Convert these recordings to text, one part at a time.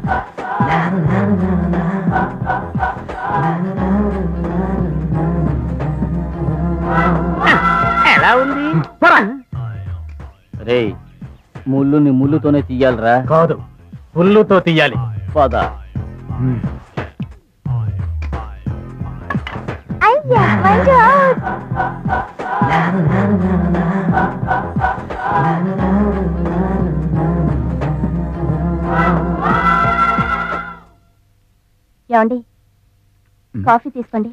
ఎలా ఉంది రే ముళ్ళుని ముళ్ళుతోనే తీయాలిరా కాదు పుల్లుతో తీయాలి పద అయ్యా మంజు ఏమండి కాఫీ తీసుకోండి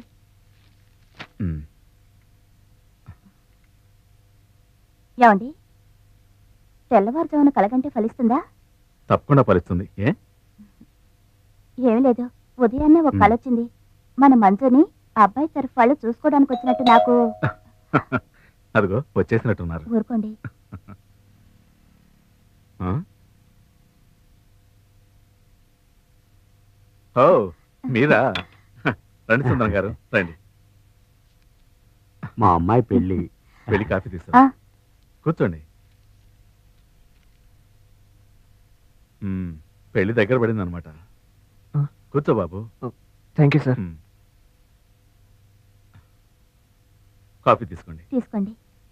ఏమండి తెల్లవారుజామున కలగంటే ఫలిస్తుందా తప్పకుండా ఫలిస్తుంది ఏ ఏమీ లేదు ఉదయాన్నే ఒక కళ వచ్చింది మన మంజుని ఆ అబ్బాయి తరఫు వాళ్ళు చూసుకోవడానికి వచ్చినట్టు నాకు అదిగో వచ్చేసినట్టున్నారు ఊరుకోండి ఆ? ఓ మీరా రండి సుందరం గారు రండి మా అమ్మాయి పెళ్లి వెళ్ళి కాఫీ ఆ. తీసుకో కూర్చోండి మ్మ్, పెళ్లి దగ్గర పడింది అనమాట ఆ. కూర్చో బాబు థ్యాంక్ యూ సార్ మ్మ్. కాఫీ తీసుకోండి తీసుకోండి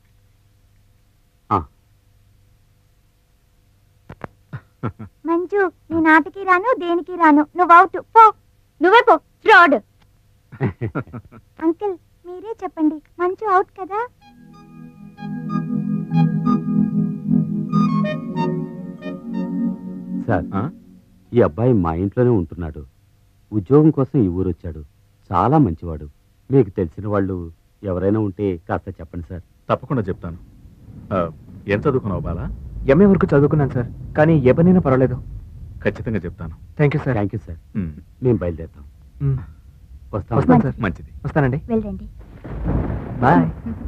మంజు నీ నాటికి రాను దేనికి రాను నువ్వు అవుట్ పో నువ్వే పో ఫ్రాడ్ అంకుల్ మీరే చెప్పండి మంజు అవుట్ కదా సార్ ఆ? ఈ అబ్బాయి మా ఇంట్లోనే ఉంటున్నాడు ఉద్యోగం కోసం ఈ ఊరు వచ్చాడు చాలా మంచివాడు మీకు తెలిసిన వాళ్ళు ఎవరైనా ఉంటే కాస్త చెప్పండి సార్ తప్పకుండా చెప్తాను ఆ, ఏం చదువుకున్నావు బాలా ఎంఏ వరకు చదువుకున్నాను సార్ కానీ ఏ పనైనా పర్వాలేదు ఖచ్చితంగా చెప్తాను thank you sir thank you sir మ్మ్. మేము బయలుదేరుతాం మ్, వస్తాం వస్తాను సార్ మంచిది వస్తానండి వెళ్ళండి బాయ్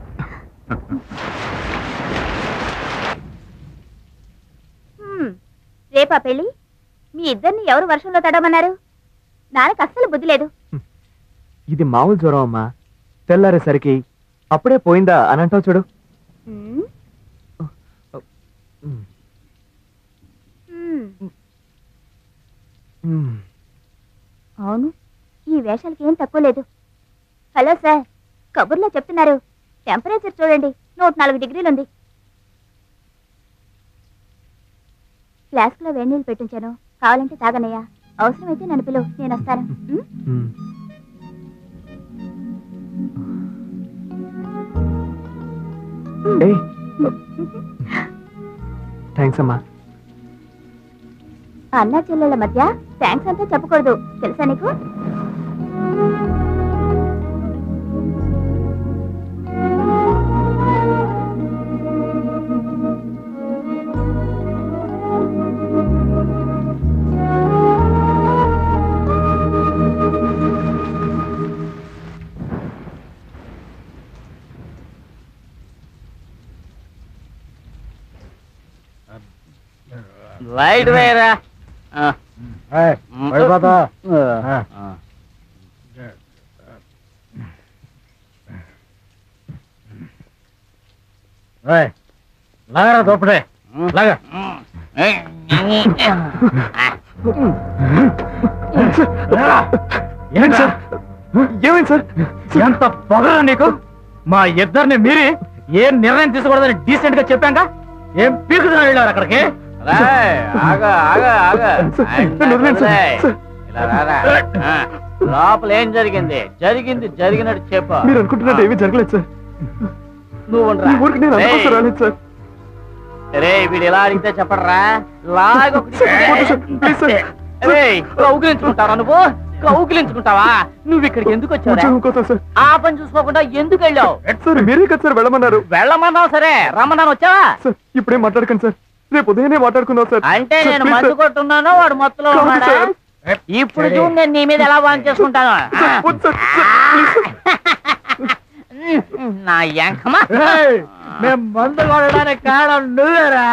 హ్మ్. రేపా పెళ్ళి మీ ఇద్దరిని ఎవరు వర్షంలో తడమన్నారు నాన్నకు అస్సలు బుద్ధి లేదు ఇది మామూలు జ్వరం అమ్మా తెల్లారేసరికి అప్పుడే పోయిందా అని అంటావు చూడు హ్మ్. మ్, హ్మ్. మ్. అవును ఈ వేషాలకి ఏం తక్కువ లేదు హలో సార్ కబుర్లో చెప్తున్నారు టెంపరేచర్ చూడండి నూట నాలుగు డిగ్రీలు ఉంది ఫ్లాస్క్లో వేడి నీళ్ళు పెట్టించాను కావాలంటే తాగనయ్యా అవసరమైతే నన్ను పిలువు నేను వస్తాను ఉం? మ్. ఏయ్ థ్యాంక్స్ అమ్మా అన్నా చెల్లెళ్ళ మధ్య థ్యాంక్స్ అంతా చెప్పకూడదు తెలుసా నీకు లైట్ వేయరా ఆ. పడిపోతా. ఆ. ఆ. లాగరా దోపడే లాగా ఏంటి సార్ ఏమైంది సార్ ఎంత పొగరా నీకు మా ఇద్దరిని మీరి ఏం నిర్ణయం తీసుకోకూడదని డీసెంట్ గా చెప్పాక ఏం పీకుతున్నా వెళ్ళారు అక్కడికి రేయ్, ఆగు, ఆగు, ఆగు. నన్ను వదిలేండి సార్. రేయ్, సార్. ఇలా రారా. ఆ, లోపల ఏం జరిగింది జరిగింది జరిగినట్టు చెప్పు మీరు అనుకుంటున్నట్టు ఏమీ జరగలేదు సార్ నువ్వు ఈ ఉండరా. ఊరికి నేను అందుకోసం రేయ్, రాలేదు సార్ రేయ్, వీడు ఇలా అడిగితే చెప్పడరా లాగ వద్దు సార్, ప్లీజ్ సార్. కౌగిలించుకుంటావా నువ్వు కౌగిలించుకుంటావా నువ్వు ఇక్కడికి ఎందుకు వచ్చావు ఉద్యోగం కోసం సార్ ఆ పని చూసుకోకుండా ఎందుకు వెళ్ళావు సార్ మీరే కదా సార్ వెళ్ళమన్నారు వెళ్ళమన్నావు సరే రమ్మన్నాను వచ్చావా సార్ ఇప్పుడే మాట్లాడకండి సార్ రేపు ఉదయనే మాట్లాడుకుందాం సార్ అంటే సార్, నేను ప్లీజ్ మందు సార్. కొట్టున్నాను వాడు మొత్తలో కాదు ఉన్నాడా సార్. ఇప్పుడు చూడు నేను నీ మీద ఎలా వాన్ చేసుకుంటాను సార్, వద్దు సార్, సార్, ప్లీజ్ సార్. నా యంకమా మేము మందు కొనడానికి కారణం నువ్వేరా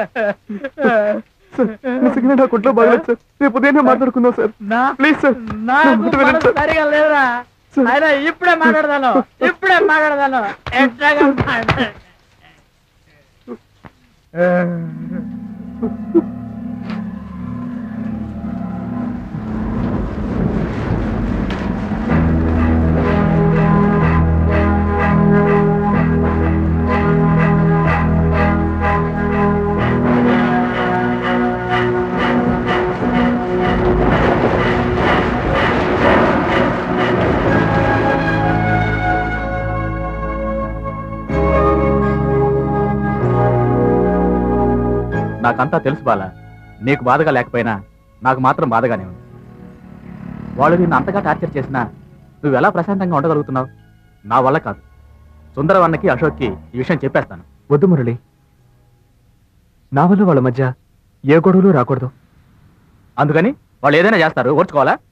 సార్ నిజంగానే నా కొట్లో బాగలేదు సార్ రేపు ఉదయనే మాట్లాడుకుందాం సార్ ప్లీజ్ సార్ నా మాట వినండి సార్ సరిగా లేదురా సార్. అయినా ఇప్పుడే మాట్లాడతాను ఇప్పుడే మాట్లాడతాను ఎట్లాగా నాకంతా తెలుసు బాల నీకు బాధగా లేకపోయినా నాకు మాత్రం బాధగానే ఉంది వాళ్ళు నిన్ను అంతగా టార్చర్ చేసినా నువ్వు ఎలా ప్రశాంతంగా ఉండగలుగుతున్నావు నా వల్ల కాదు సుందరవన్నకి అశోక్కి ఈ విషయం చెప్పేస్తాను వద్దు మురళి నా వల్ల వాళ్ళ మధ్య ఏ గొడవలు రాకూడదు అందుకని వాళ్ళు ఏదైనా చేస్తారు ఓర్చుకోవాలా